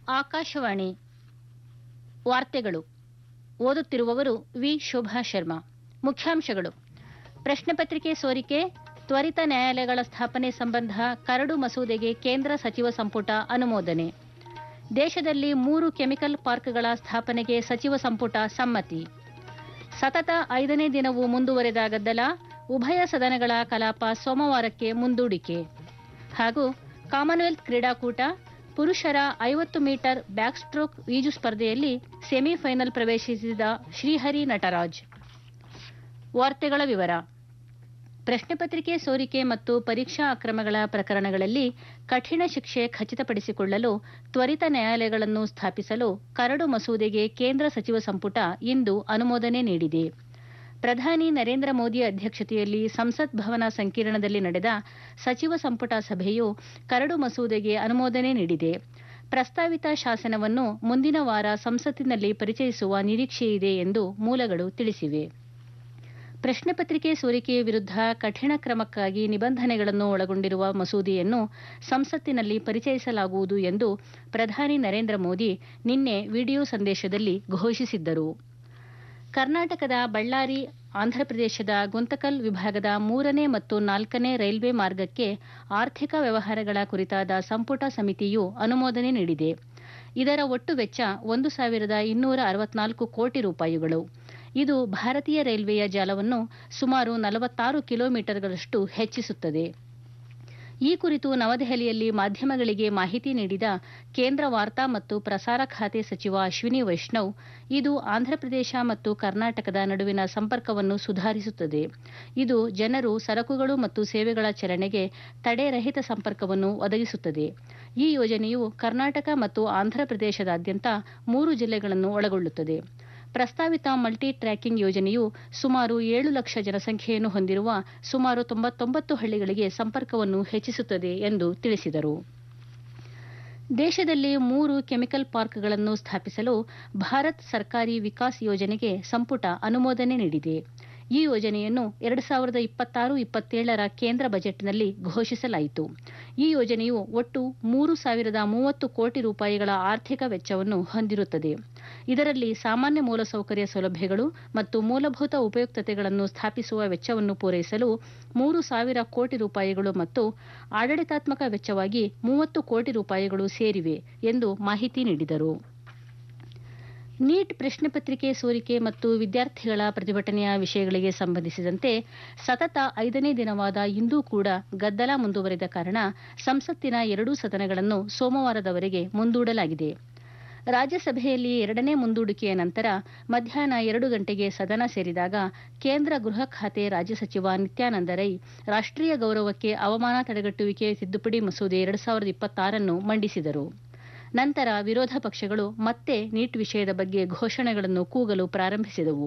ಆಕಾಶವಾಣಿ ವಾರ್ತೆಗಳು ಓದುತ್ತಿರುವವರು ವಿ ಶೋಭಾ ಶರ್ಮಾ ಮುಖ್ಯಾಂಶಗಳು ಪ್ರಶ್ನೆ ಪತ್ರಿಕೆ ಸೋರಿಕೆ ತ್ವರಿತ ನ್ಯಾಯಾಲಯಗಳ ಸ್ಥಾಪನೆ ಸಂಬಂಧ ಕರಡು ಮಸೂದೆಗೆ ಕೇಂದ್ರ ಸಚಿವ ಸಂಪುಟ ಅನುಮೋದನೆ ದೇಶದಲ್ಲಿ ಮೂರು ಕೆಮಿಕಲ್ ಪಾರ್ಕ್ಗಳ ಸ್ಥಾಪನೆಗೆ ಸಚಿವ ಸಂಪುಟ ಸಮ್ಮತಿ ಸತತ ಐದನೇ ದಿನವೂ ಮುಂದುವರೆದ ಗದ್ದಲ ಉಭಯ ಸದನಗಳ ಕಲಾಪ ಸೋಮವಾರಕ್ಕೆ ಮುಂದೂಡಿಕೆ ಹಾಗೂ ಕಾಮನ್ವೆಲ್ತ್ ಕ್ರೀಡಾಕೂಟ ಪುರುಷರ ಐವತ್ತು ಮೀಟರ್ ಬ್ಯಾಕ್ ಸ್ಟ್ರೋಕ್ ಈಜು ಸ್ಪರ್ಧೆಯಲ್ಲಿ ಸೆಮಿಫೈನಲ್ ಪ್ರವೇಶಿಸಿದ ಶ್ರೀಹರಿ ನಟರಾಜ್ ವಾರ್ತೆಗಳ ವಿವರ ಪ್ರಶ್ನೆ ಪತ್ರಿಕೆ ಸೋರಿಕೆ ಮತ್ತು ಪರೀಕ್ಷಾ ಅಕ್ರಮಗಳ ಪ್ರಕರಣಗಳಲ್ಲಿ ಕಠಿಣ ಶಿಕ್ಷೆ ಖಚಿತಪಡಿಸಿಕೊಳ್ಳಲು ತ್ವರಿತ ನ್ಯಾಯಾಲಯಗಳನ್ನು ಸ್ಥಾಪಿಸಲು ಕರಡು ಮಸೂದೆಗೆ ಕೇಂದ್ರ ಸಚಿವ ಸಂಪುಟ ಇಂದು ಅನುಮೋದನೆ ನೀಡಿದೆ ಪ್ರಧಾನಿ ನರೇಂದ್ರ ಮೋದಿ ಅಧ್ಯಕ್ಷತೆಯಲ್ಲಿ ಸಂಸತ್ ಭವನ ಸಂಕೀರ್ಣದಲ್ಲಿ ನಡೆದ ಸಚಿವ ಸಂಪುಟ ಸಭೆಯು ಕರಡು ಮಸೂದೆಗೆ ಅನುಮೋದನೆ ನೀಡಿದೆ ಪ್ರಸ್ತಾವಿತ ಶಾಸನವನ್ನು ಮುಂದಿನ ವಾರ ಸಂಸತ್ತಿನಲ್ಲಿ ಪರಿಚಯಿಸುವ ನಿರೀಕ್ಷೆಯಿದೆ ಎಂದು ಮೂಲಗಳು ತಿಳಿಸಿವೆ ಪ್ರಶ್ನೆ ಪತ್ರಿಕೆ ಸೋರಿಕೆಯ ವಿರುದ್ಧ ಕಠಿಣ ಕ್ರಮಕ್ಕಾಗಿ ನಿಬಂಧನೆಗಳನ್ನು ಒಳಗೊಂಡಿರುವ ಮಸೂದೆಯನ್ನು ಸಂಸತ್ತಿನಲ್ಲಿ ಪರಿಚಯಿಸಲಾಗುವುದು ಎಂದು ಪ್ರಧಾನಿ ನರೇಂದ್ರ ಮೋದಿ ನಿನ್ನೆ ವಿಡಿಯೋ ಸಂದೇಶದಲ್ಲಿ ಘೋಷಿಸಿದ್ದರು ಕರ್ನಾಟಕದ ಬಳ್ಳಾರಿ ಆಂಧ್ರಪ್ರದೇಶದ ಗುಂತಕಲ್ ವಿಭಾಗದ ಮೂರನೇ ಮತ್ತು ನಾಲ್ಕನೇ ರೈಲ್ವೆ ಮಾರ್ಗಕ್ಕೆ ಆರ್ಥಿಕ ವ್ಯವಹಾರಗಳ ಕುರಿತಾದ ಸಂಪುಟ ಸಮಿತಿಯು ಅನುಮೋದನೆ ನೀಡಿದೆ ಇದರ ಒಟ್ಟು ವೆಚ್ಚ ಒಂದು ಸಾವಿರದ ಇನ್ನೂರ ಅರವತ್ನಾಲ್ಕು ಕೋಟಿ ರೂಪಾಯಿಗಳು ಇದು ಭಾರತೀಯ ರೈಲ್ವೆಯ ಜಾಲವನ್ನು ಸುಮಾರು ನಲವತ್ತಾರು ಕಿಲೋಮೀಟರ್ಗಳಷ್ಟು ಹೆಚ್ಚಿಸುತ್ತದೆ ಈ ಕುರಿತು ನವದೆಹಲಿಯಲ್ಲಿ ಮಾಧ್ಯಮಗಳಿಗೆ ಮಾಹಿತಿ ನೀಡಿದ ಕೇಂದ್ರ ವಾರ್ತಾ ಮತ್ತು ಪ್ರಸಾರ ಖಾತೆ ಸಚಿವ ಅಶ್ವಿನಿ ವೈಷ್ಣವ್ ಇದು ಆಂಧ್ರಪ್ರದೇಶ ಮತ್ತು ಕರ್ನಾಟಕದ ನಡುವಿನ ಸಂಪರ್ಕವನ್ನು ಸುಧಾರಿಸುತ್ತದೆ ಇದು ಜನರು ಸರಕುಗಳು ಮತ್ತು ಸೇವೆಗಳ ಚಲನೆಗೆ ತಡೆರಹಿತ ಸಂಪರ್ಕವನ್ನು ಒದಗಿಸುತ್ತದೆ ಈ ಯೋಜನೆಯು ಕರ್ನಾಟಕ ಮತ್ತು ಆಂಧ್ರಪ್ರದೇಶದಾದ್ಯಂತ ಮೂರು ಜಿಲ್ಲೆಗಳನ್ನು ಒಳಗೊಳ್ಳುತ್ತದೆ ಪ್ರಸ್ತಾವಿತ ಮಲ್ಟಿ ಟ್ರ್ಯಾಕಿಂಗ್ ಯೋಜನೆಯು ಸುಮಾರು ಏಳು ಲಕ್ಷ ಜನಸಂಖ್ಯೆಯನ್ನು ಹೊಂದಿರುವ ಸುಮಾರು ತೊಂಬತ್ತೊಂಬತ್ತು ಹಳ್ಳಿಗಳಿಗೆ ಸಂಪರ್ಕವನ್ನು ಹೆಚ್ಚಿಸುತ್ತದೆ ಎಂದು ತಿಳಿಸಿದರು ದೇಶದಲ್ಲಿ ಮೂರು ಕೆಮಿಕಲ್ ಪಾರ್ಕ್ಗಳನ್ನು ಸ್ಥಾಪಿಸಲು ಭಾರತ್ ಸರ್ಕಾರಿ ವಿಕಾಸ್ ಯೋಜನೆಗೆ ಸಂಪುಟ ಅನುಮೋದನೆ ನೀಡಿದೆ ಈ ಯೋಜನೆಯನ್ನು ಎರಡು ಸಾವಿರದ ಇಪ್ಪತ್ತಾರು ಇಪ್ಪತ್ತೇಳರ ಕೇಂದ್ರ ಬಜೆಟ್ನಲ್ಲಿ ಘೋಷಿಸಲಾಯಿತು ಈ ಯೋಜನೆಯು ಒಟ್ಟು ಮೂರು ಸಾವಿರದ ಮೂವತ್ತು ಕೋಟಿ ರೂಪಾಯಿಗಳ ಆರ್ಥಿಕ ವೆಚ್ಚವನ್ನು ಹೊಂದಿರುತ್ತದೆ ಇದರಲ್ಲಿ ಸಾಮಾನ್ಯ ಮೂಲಸೌಕರ್ಯ ಸೌಲಭ್ಯಗಳು ಮತ್ತು ಮೂಲಭೂತ ಉಪಯುಕ್ತತೆಗಳನ್ನು ಸ್ಥಾಪಿಸುವ ವೆಚ್ಚವನ್ನು ಪೂರೈಸಲು ಮೂರು ಸಾವಿರ ಕೋಟಿ ರೂಪಾಯಿಗಳು ಮತ್ತು ಆಡಳಿತಾತ್ಮಕ ವೆಚ್ಚವಾಗಿ ಮೂವತ್ತು ಕೋಟಿ ರೂಪಾಯಿಗಳು ಸೇರಿವೆ ಎಂದು ಮಾಹಿತಿ ನೀಡಿದರು ನೀಟ್ ಪ್ರಶ್ನೆ ಪತ್ರಿಕೆ ಸೋರಿಕೆ ಮತ್ತು ವಿದ್ಯಾರ್ಥಿಗಳ ಪ್ರತಿಭಟನೆಯ ವಿಷಯಗಳಿಗೆ ಸಂಬಂಧಿಸಿದಂತೆ ಸತತ ಐದನೇ ದಿನವಾದ ಇಂದೂ ಕೂಡ ಗದ್ದಲ ಮುಂದುವರೆದ ಕಾರಣ ಸಂಸತ್ತಿನ ಎರಡೂ ಸದನಗಳನ್ನು ಸೋಮವಾರದವರೆಗೆ ಮುಂದೂಡಲಾಗಿದೆ ರಾಜ್ಯಸಭೆಯಲ್ಲಿ ಎರಡನೇ ಮುಂದೂಡಿಕೆಯ ನಂತರ ಮಧ್ಯಾಹ್ನ ಎರಡು ಗಂಟೆಗೆ ಸದನ ಸೇರಿದಾಗ ಕೇಂದ್ರ ಗೃಹ ಖಾತೆ ರಾಜ್ಯ ಸಚಿವ ನಿತ್ಯಾನಂದ ರೈ ರಾಷ್ಟೀಯ ಗೌರವಕ್ಕೆ ಅವಮಾನ ತಡೆಗಟ್ಟುವಿಕೆ ತಿದ್ದುಪಡಿ ಮಸೂದೆ ಎರಡು ಸಾವಿರದ ಇಪ್ಪತ್ತಾರನ್ನು ಮಂಡಿಸಿದರು ನಂತರ ವಿರೋಧ ಪಕ್ಷಗಳು ಮತ್ತೆ ನೀಟ್ ವಿಷಯದ ಬಗ್ಗೆ ಘೋಷಣೆಗಳನ್ನು ಕೂಗಲು ಪ್ರಾರಂಭಿಸಿದವು